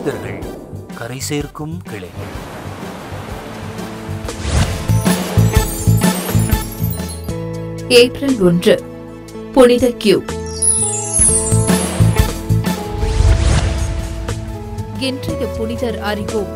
புனிதர்கள் கரை சேர்க்கும் கிளைகள் ஏப்ரல் ஒன்று புனித கியூ இன்றைய புனிதர் அறிவோம்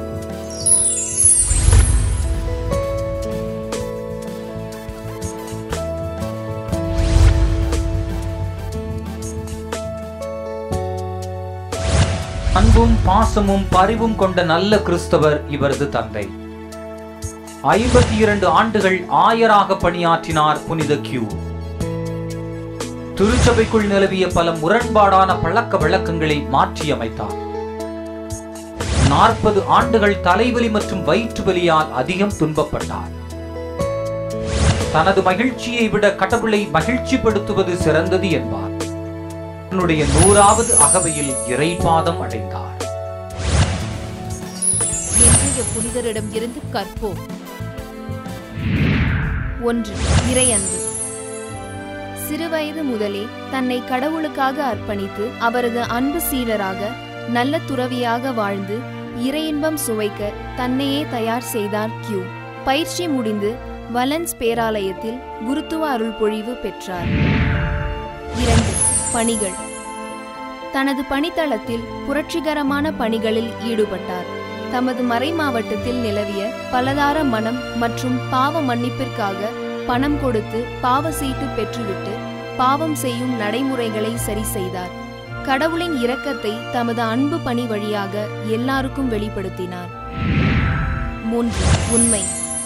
அன்பும் பாசமும் பரிவும் கொண்ட நல்ல கிறிஸ்தவர் இவரது தந்தை ஐம்பத்தி இரண்டு ஆண்டுகள் ஆயராக பணியாற்றினார் புனித கியூ திருச்சபைக்குள் நிலவிய பல முரண்பாடான பழக்க வழக்கங்களை மாற்றியமைத்தார் நாற்பது ஆண்டுகள் தலைவலி மற்றும் வயிற்று வலியால் அதிகம் துன்பப்பட்டார் தனது மகிழ்ச்சியை விட கடவுளை மகிழ்ச்சிப்படுத்துவது சிறந்தது என்பார் தன்னுடைய நூறாவது அகவையில் இறைபாதம் அடைந்தார் இன்றைய புனிதரிடம் இருந்து கற்போம் ஒன்று இறையன்பு சிறுவயது முதலே தன்னை கடவுளுக்காக அர்ப்பணித்து அவரது அன்பு சீடராக நல்ல துறவியாக வாழ்ந்து இறையின்பம் சுவைக்க தன்னையே தயார் செய்தார் கியூ பயிற்சி முடிந்து வலன்ஸ் பேராலயத்தில் குருத்துவ அருள் பொழிவு பெற்றார் இரண்டு பணிகள் தனது பணித்தளத்தில் புரட்சிகரமான பணிகளில் ஈடுபட்டார் தமது மறை மாவட்டத்தில் நிலவிய பலதார மனம் மற்றும் பாவ மன்னிப்பிற்காக பணம் கொடுத்து பாவ சீட்டு பெற்றுவிட்டு பாவம் செய்யும் நடைமுறைகளை சரி செய்தார் கடவுளின் இரக்கத்தை தமது அன்பு பணி வழியாக எல்லாருக்கும் வெளிப்படுத்தினார் மூன்று உண்மை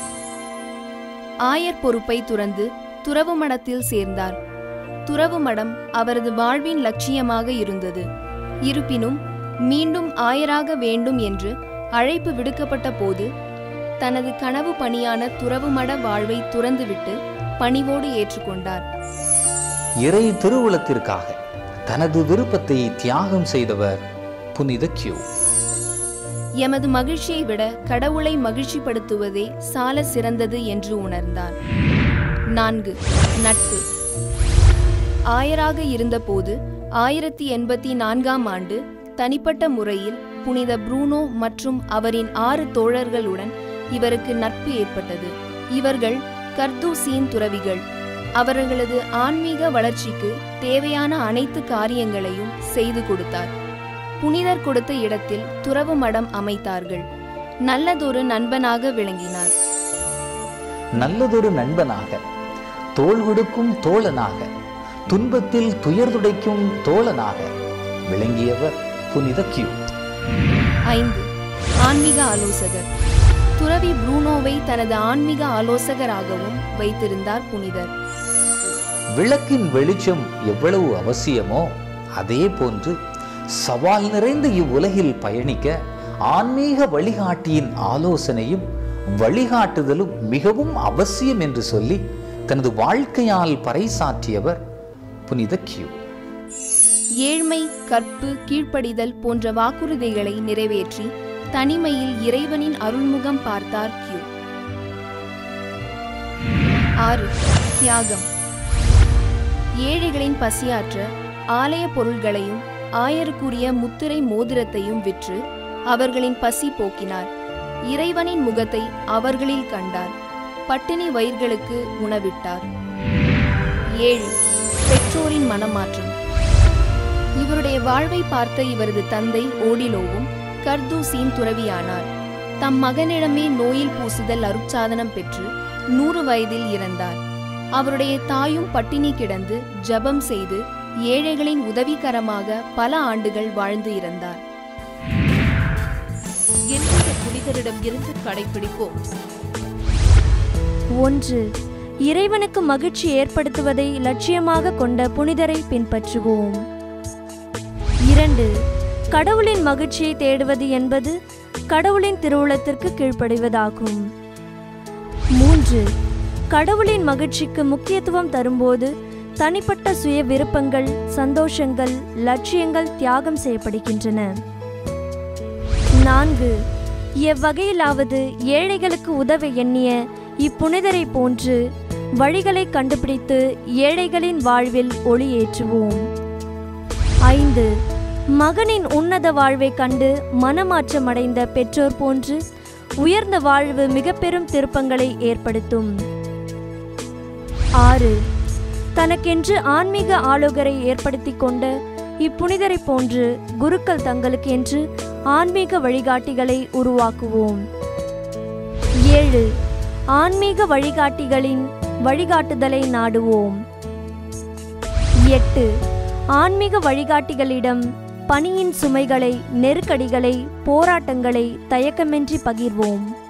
ஆயர் பொறுப்பை துறந்து துறவு மடத்தில் சேர்ந்தார் துறவு மடம் அவரது வாழ்வின் லட்சியமாக இருந்தது இருப்பினும் மீண்டும் ஆயராக வேண்டும் என்று அழைப்பு விடுக்கப்பட்ட போது தனது கனவு பணியான துறவு மட வாழ்வை துறந்துவிட்டு பணிவோடு ஏற்றுக்கொண்டார் இறை திருவுளத்திற்காக தனது விருப்பத்தை தியாகம் செய்தவர் புனித கியூ எமது மகிழ்ச்சியை விட கடவுளை மகிழ்ச்சிப்படுத்துவதே சால சிறந்தது என்று உணர்ந்தார் நான்கு நட்பு ஆயராக இருந்தபோது ஆயிரத்தி எண்பத்தி நான்காம் ஆண்டு தனிப்பட்ட முறையில் புனித ப்ரூனோ மற்றும் அவரின் ஆறு தோழர்களுடன் இவருக்கு நட்பு ஏற்பட்டது இவர்கள் கர்தூசியின் துறவிகள் அவர்களது ஆன்மீக வளர்ச்சிக்கு தேவையான அனைத்து காரியங்களையும் செய்து கொடுத்தார் புனிதர் கொடுத்த இடத்தில் துறவு மடம் அமைத்தார்கள் நல்லதொரு நண்பனாக விளங்கினார் நல்லதொரு நண்பனாக தோள் கொடுக்கும் தோழனாக துன்பத்தில் துயர் துடைக்கும் தோழனாக விளங்கியவர் புனித கியூ ஐந்து ஆன்மீக ஆலோசகர் துறவி ப்ரூனோவை தனது ஆன்மீக ஆலோசகராகவும் வைத்திருந்தார் புனிதர் விளக்கின் வெளிச்சம் எவ்வளவு அவசியமோ அதே போன்று சவால் நிறைந்த இவ்வுலகில் பயணிக்க ஆன்மீக வழிகாட்டியின் ஆலோசனையும் வழிகாட்டுதலும் மிகவும் அவசியம் என்று சொல்லி தனது வாழ்க்கையால் பறைசாற்றியவர் புனித கியூ ஏழ்மை கற்பு கீழ்ப்படிதல் போன்ற வாக்குறுதிகளை நிறைவேற்றி தனிமையில் இறைவனின் அருள்முகம் பார்த்தார் கியூ ஆறு தியாகம் ஏழைகளின் பசியாற்ற ஆலய பொருள்களையும் ஆயருக்குரிய முத்திரை மோதிரத்தையும் விற்று அவர்களின் பசி போக்கினார் இறைவனின் முகத்தை அவர்களில் கண்டார் பட்டினி வயிர்களுக்கு உணவிட்டார் ஏழு பெற்றோரின் மனமாற்றம் இவருடைய வாழ்வை பார்த்த இவரது தந்தை ஓடிலோவும் கர்தூசின் துறவியானார் தம் மகனிடமே நோயில் பூசுதல் அருட்சாதனம் பெற்று நூறு வயதில் இறந்தார் அவருடைய தாயும் பட்டினி கிடந்து ஜெபம் செய்து ஏழைகளின் உதவிகரமாக பல ஆண்டுகள் வாழ்ந்து இறந்தார் இன்றைய புனிதரிடம் இருந்து கடைபிடிப்போம் ஒன்று இறைவனுக்கு மகிழ்ச்சி ஏற்படுத்துவதை லட்சியமாக கொண்ட புனிதரை பின்பற்றுவோம் இரண்டு கடவுளின் மகிழ்ச்சியை தேடுவது என்பது கடவுளின் திருவுளத்திற்கு கீழ்ப்படிவதாகும் மூன்று கடவுளின் மகிழ்ச்சிக்கு முக்கியத்துவம் தரும்போது தனிப்பட்ட சுய விருப்பங்கள் சந்தோஷங்கள் லட்சியங்கள் தியாகம் செய்யப்படுகின்றன நான்கு எவ்வகையிலாவது ஏழைகளுக்கு உதவ எண்ணிய இப்புனிதரை போன்று வழிகளை கண்டுபிடித்து ஏழைகளின் வாழ்வில் ஒளியேற்றுவோம் ஐந்து மகனின் உன்னத வாழ்வை கண்டு மனமாற்றமடைந்த பெற்றோர் போன்று உயர்ந்த வாழ்வு மிக பெரும் திருப்பங்களை ஏற்படுத்தும் ஆறு தனக்கென்று ஆன்மீக ஆலோகரை ஏற்படுத்தி கொண்ட இப்புனிதரை போன்று குருக்கள் தங்களுக்கு என்று ஆன்மீக வழிகாட்டிகளை உருவாக்குவோம் ஏழு ஆன்மீக வழிகாட்டிகளின் வழிகாட்டுதலை நாடுவோம் எட்டு ஆன்மீக வழிகாட்டிகளிடம் பணியின் சுமைகளை நெருக்கடிகளை போராட்டங்களை தயக்கமின்றி பகிர்வோம்